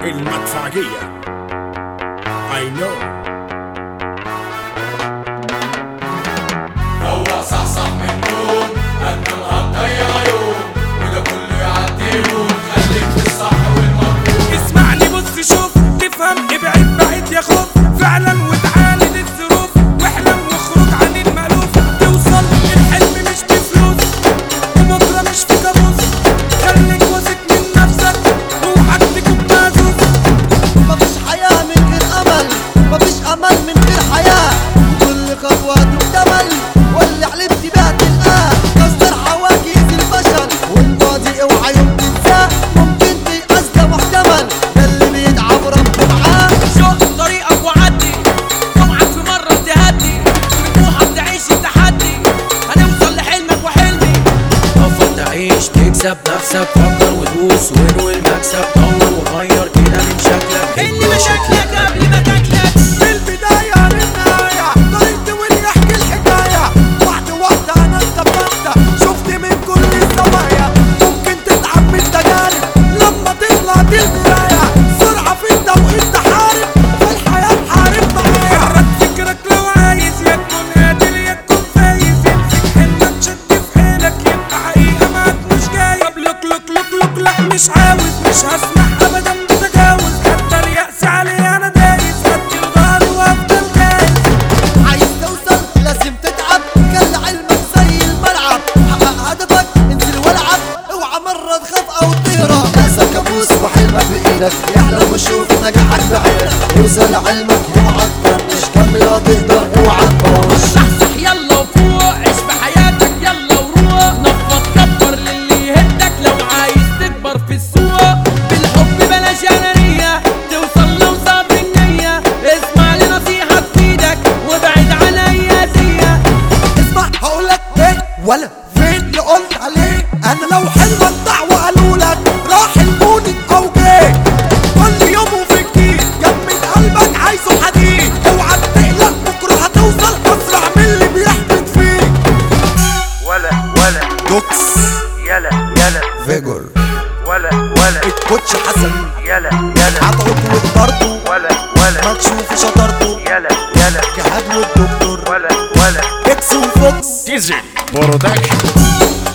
المدفعجية I know روق صحصح من النوم أنت هتضيع يوم وده كله يعدي يوم خليك في الصح والمطلوب اسمعني بص شوف تفهم ابعد بعيد يا خوف فعلا وتعاند الظروف واحلم واخرج عن المألوف توصل الحلم مش بفلوس وبكره مش في كابوس خليك واثق من نفسك اوعك تكون مهزوز مفيش حياة من غير أمل مفيش أمل من غير حياة كل خطوة تكتمل واللي حلمت بيها تلقاه مصدر حواجز الفشل والماضي اوعى يوم تنساه ممكن تيأس ده محتمل ده اللي بيتعب ربه معاه شوف طريقك وعدي اوعك في مرة تهدي طموحك تعيش التحدي هنوصل لحلمك وحلمي افضل تعيش تكسب نفسك فكر ودوس وانوي المكسب دور وغير كده من شكلك اللي مشاكلك قبل ما تاكلك في البداية للنهاية طريقتي واللي يحكي الحكاية واحدة واحدة أنا استفدت شفت من كل الزوايا ممكن تتعب من تجارب لما تطلع دي البداية سرعة في التوقيت تحارب في الحياة حارب معايا حرك فكرك لو عايز يا تكون قادر يا تكون فايز يمسك حلمك شد في حيلك يبقى حقيقة معاك مش جاي طب لك لك لك لك لا مش عاوز مش هسمح أبدا بتجاوز حتى اليأس عليه أنا دايس هدي ظهري وأفضل جايز عايز توصل لازم تتعب كل علمك زي الملعب حقق هدفك انزل والعب اوعى مرة تخاف او تهرب ناسك كابوس وحلمك بايدك احلم وشوف نجاحك بعينك اوصل لحلمك اوعى تطنش كاملة تقدر اوعى تبوش صحصح يلا وفوق عيش بحياتك يلا وروق نفض كبر للي يهدك لو عايز تكبر في السوق بالحب بلاش انانية توصل لو صاب النية اسمع لنصيحة تفيدك وابعد عن اي اذية اسمع هقولك ايه ولا فين اللي قلت عليه انا لو حلمك دعوة قالوا لك راح المولد او جه كل يوم وفي جديد جمد قلبك عايزه حديد اوعى تقلق بكره هتوصل اسرع من اللي بيحبط فيك ولا ولا دوكس يلا يلا فيجور ولا ولا الكوتش حسن يلا يلا عطعك وضربه ولا ولا ما تشوف شطارته يلا يلا جهاد والدكتور ولا ولا اكس وفوكس ديزل برودكشن